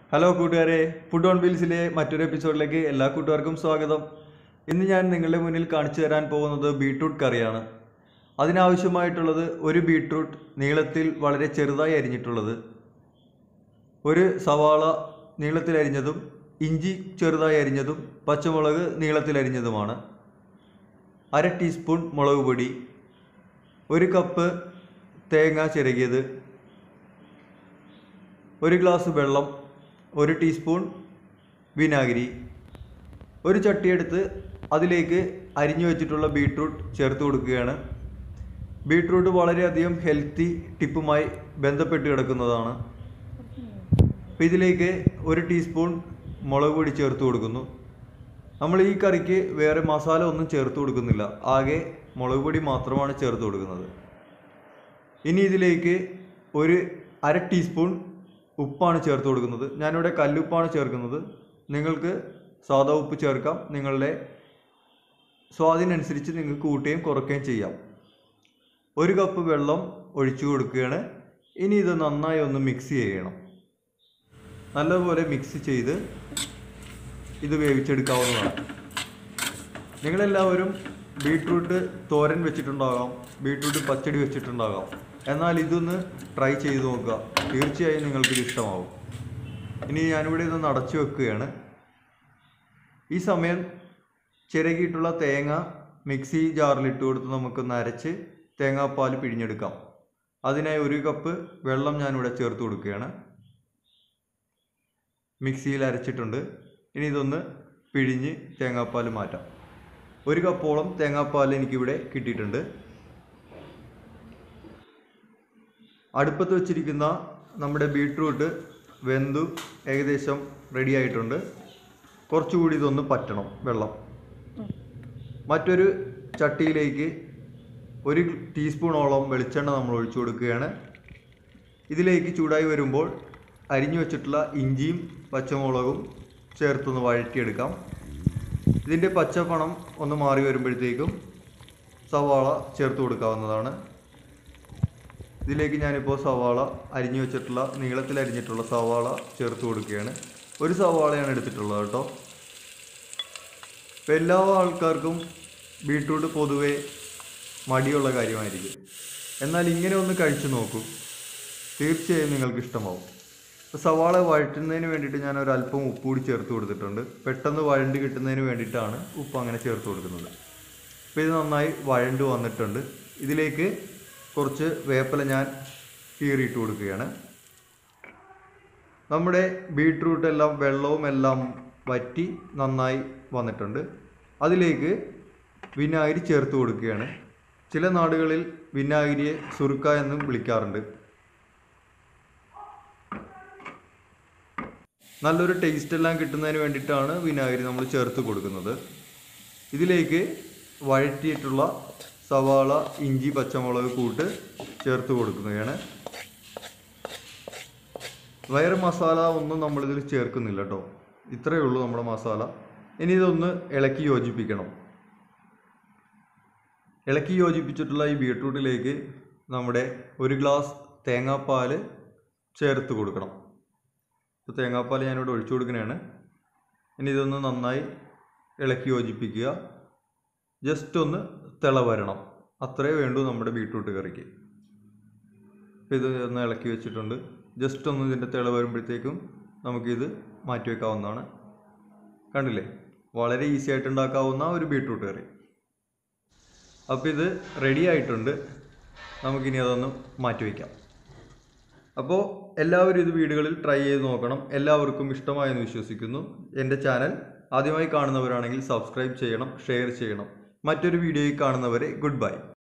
hello കൂട്ടുകാരെ food on വീൽസിലെ മറ്റൊരു എപ്പിസോഡിലേക്ക് എല്ലാ കൂട്ടുകാർക്കും സ്വാഗതം ഇന്ന് ഞാൻ നിങ്ങളുടെ മുന്നിൽ കാണിച്ചു തരാൻ പോകുന്നത് ബീട്രൂട്ട് കറിയാണ് അതിനാവശ്യമായിട്ടുള്ളത് ഒരു ബീട്രൂട്ട് നീളത്തിൽ വളരെ ചെറുതായി അരിഞ്ഞിട്ടുള്ളത് ഒരു സവാള നീളത്തിൽ അരിഞ്ഞതും ഇഞ്ചി ചെറുതായി അരിഞ്ഞതും പച്ചമുളക് നീളത്തിൽ അരിഞ്ഞതുമാണ് അര ടീസ്പൂൺ മുളക് പൊടി ഒരു കപ്പ് തേങ്ങ ചിരകിയത് ഒരു ഗ്ലാസ് വെള്ളം ഒരു ടീസ്പൂൺ വിനാഗിരി ഒരു ചട്ടിയെടുത്ത് അതിലേക്ക് അരിഞ്ഞു വെച്ചിട്ടുള്ള ബീട്രൂട്ട് ചേർത്ത് കൊടുക്കുകയാണ് ബീട്രൂട്ട് വളരെയധികം ഹെൽത്തി ടിപ്പുമായി ബന്ധപ്പെട്ട് കിടക്കുന്നതാണ് അപ്പോൾ ഇതിലേക്ക് ഒരു ടീസ്പൂൺ മുളക് പൊടി ചേർത്ത് കൊടുക്കുന്നു നമ്മൾ ഈ കറിക്ക് വേറെ മസാല ഒന്നും ചേർത്ത് കൊടുക്കുന്നില്ല ആകെ മുളക് പൊടി മാത്രമാണ് ചേർത്ത് കൊടുക്കുന്നത് ഇനി ഇതിലേക്ക് ഒരു അര ടീസ്പൂൺ ഉപ്പാണ് ചേർത്ത് കൊടുക്കുന്നത് ഞാനിവിടെ കല്ലുപ്പാണ് ചേർക്കുന്നത് നിങ്ങൾക്ക് സാധാ ഉപ്പ് ചേർക്കാം നിങ്ങളുടെ സ്വാദിനനുസരിച്ച് നിങ്ങൾക്ക് കൂട്ടുകയും കുറയ്ക്കുകയും ചെയ്യാം ഒരു കപ്പ് വെള്ളം ഒഴിച്ചു കൊടുക്കുകയാണ് ഇനി ഇത് നന്നായി ഒന്ന് മിക്സ് ചെയ്യണം നല്ലപോലെ മിക്സ് ചെയ്ത് ഇത് വേവിച്ചെടുക്കാവുന്നതാണ് നിങ്ങളെല്ലാവരും ബീട്രൂട്ട് തോരൻ വെച്ചിട്ടുണ്ടാകാം ബീട്രൂട്ട് പച്ചടി വെച്ചിട്ടുണ്ടാകാം എന്നാൽ ഇതൊന്ന് ട്രൈ ചെയ്ത് നോക്കുക തീർച്ചയായും നിങ്ങൾക്കിത് ഇഷ്ടമാവും ഇനി ഞാനിവിടെ ഇതൊന്ന് അടച്ചു വെക്കുകയാണ് ഈ സമയം ചിരകിയിട്ടുള്ള തേങ്ങ മിക്സി ജാറിലിട്ട് കൊടുത്ത് നമുക്കൊന്ന് അരച്ച് തേങ്ങാപ്പാൽ പിഴിഞ്ഞെടുക്കാം അതിനായി ഒരു കപ്പ് വെള്ളം ഞാനിവിടെ ചേർത്ത് കൊടുക്കുകയാണ് മിക്സിയിൽ അരച്ചിട്ടുണ്ട് ഇനി ഇതൊന്ന് പിഴിഞ്ഞ് തേങ്ങാപ്പാൽ മാറ്റാം ഒരു കപ്പോളം തേങ്ങാപ്പാൽ എനിക്കിവിടെ കിട്ടിയിട്ടുണ്ട് അടുപ്പത്ത് വെച്ചിരിക്കുന്ന നമ്മുടെ ബീട്രൂട്ട് വെന്തു ഏകദേശം റെഡി ആയിട്ടുണ്ട് കുറച്ചുകൂടി ഇതൊന്ന് പറ്റണം വെള്ളം മറ്റൊരു ചട്ടിയിലേക്ക് ഒരു ടീസ്പൂണോളം വെളിച്ചെണ്ണ നമ്മൾ ഒഴിച്ചു കൊടുക്കുകയാണ് ഇതിലേക്ക് ചൂടായി വരുമ്പോൾ അരിഞ്ഞു വെച്ചിട്ടുള്ള ഇഞ്ചിയും പച്ചമുളകും ചേർത്തൊന്ന് വഴറ്റിയെടുക്കാം ഇതിൻ്റെ പച്ചപ്പണം ഒന്ന് മാറി വരുമ്പോഴത്തേക്കും സവാള ചേർത്ത് കൊടുക്കാവുന്നതാണ് ഇതിലേക്ക് ഞാനിപ്പോൾ സവാള അരിഞ്ഞു വെച്ചിട്ടുള്ള നീളത്തിൽ അരിഞ്ഞിട്ടുള്ള സവാള ചേർത്ത് കൊടുക്കുകയാണ് ഒരു സവാളയാണ് എടുത്തിട്ടുള്ളത് കേട്ടോ ഇപ്പം എല്ലാ ആൾക്കാർക്കും ബീട്രൂട്ട് പൊതുവേ മടിയുള്ള കാര്യമായിരിക്കും എന്നാൽ ഇങ്ങനെ ഒന്ന് കഴിച്ചു നോക്കൂ തീർച്ചയായും നിങ്ങൾക്ക് ഇഷ്ടമാവും ഇപ്പോൾ സവാള വഴറ്റുന്നതിന് വേണ്ടിയിട്ട് ഞാൻ ഒരല്പം ഉപ്പ് കൂടി ചേർത്ത് കൊടുത്തിട്ടുണ്ട് പെട്ടെന്ന് വഴണ്ട് കിട്ടുന്നതിന് വേണ്ടിയിട്ടാണ് ഉപ്പ് അങ്ങനെ ചേർത്ത് കൊടുക്കുന്നത് അപ്പോൾ ഇത് നന്നായി വഴണ്ട് വന്നിട്ടുണ്ട് ഇതിലേക്ക് കുറച്ച് വേപ്പില ഞാൻ കീറിയിട്ട് കൊടുക്കുകയാണ് നമ്മുടെ ബീട്രൂട്ട് എല്ലാം വെള്ളവും എല്ലാം വറ്റി നന്നായി വന്നിട്ടുണ്ട് അതിലേക്ക് വിനാഗിരി ചേർത്ത് കൊടുക്കുകയാണ് ചില നാടുകളിൽ വിനാഗിരിയെ സുറുക്ക എന്നും വിളിക്കാറുണ്ട് നല്ലൊരു ടേസ്റ്റ് എല്ലാം കിട്ടുന്നതിന് വേണ്ടിയിട്ടാണ് വിനാഗിരി നമ്മൾ ചേർത്ത് കൊടുക്കുന്നത് ഇതിലേക്ക് വഴറ്റിയിട്ടുള്ള സവാള ഇഞ്ചി പച്ചമുളക് കൂട്ട് ചേർത്ത് കൊടുക്കുകയാണ് വേറെ മസാല ഒന്നും നമ്മളിതിൽ ചേർക്കുന്നില്ല കേട്ടോ ഇത്രയേ ഉള്ളൂ നമ്മുടെ മസാല ഇനി ഇതൊന്ന് ഇളക്കി യോജിപ്പിക്കണം ഇളക്കി യോജിപ്പിച്ചിട്ടുള്ള ഈ ബീട്രൂട്ടിലേക്ക് നമ്മുടെ ഒരു ഗ്ലാസ് തേങ്ങാപ്പാൽ ചേർത്ത് കൊടുക്കണം ഇപ്പോൾ തേങ്ങാപ്പാൽ ഞാനിവിടെ ഒഴിച്ചു കൊടുക്കുന്നതാണ് ഇനി ഇതൊന്ന് നന്നായി ഇളക്കി യോജിപ്പിക്കുക ജസ്റ്റ് ഒന്ന് തിള വരണം അത്രേ വേണ്ടൂ നമ്മുടെ ബീട്രൂട്ട് കറിക്ക് അപ്പോൾ ഇത് ഒന്ന് ഇളക്കി വെച്ചിട്ടുണ്ട് ജസ്റ്റ് ഒന്ന് ഇതിൻ്റെ തിള വരുമ്പോഴത്തേക്കും നമുക്കിത് മാറ്റി വെക്കാവുന്നതാണ് കണ്ടില്ലേ വളരെ ഈസി ആയിട്ട് ഉണ്ടാക്കാവുന്ന ഒരു ബീട്രൂട്ട് കറി അപ്പോൾ ഇത് റെഡി ആയിട്ടുണ്ട് നമുക്കിനി അതൊന്ന് മാറ്റി വയ്ക്കാം അപ്പോൾ എല്ലാവരും ഇത് വീടുകളിൽ ട്രൈ ചെയ്ത് നോക്കണം എല്ലാവർക്കും ഇഷ്ടമായെന്ന് വിശ്വസിക്കുന്നു എൻ്റെ ചാനൽ ആദ്യമായി കാണുന്നവരാണെങ്കിൽ സബ്സ്ക്രൈബ് ചെയ്യണം ഷെയർ ചെയ്യണം മറ്റൊരു വീഡിയോയിൽ കാണുന്നവരെ ഗുഡ് ബൈ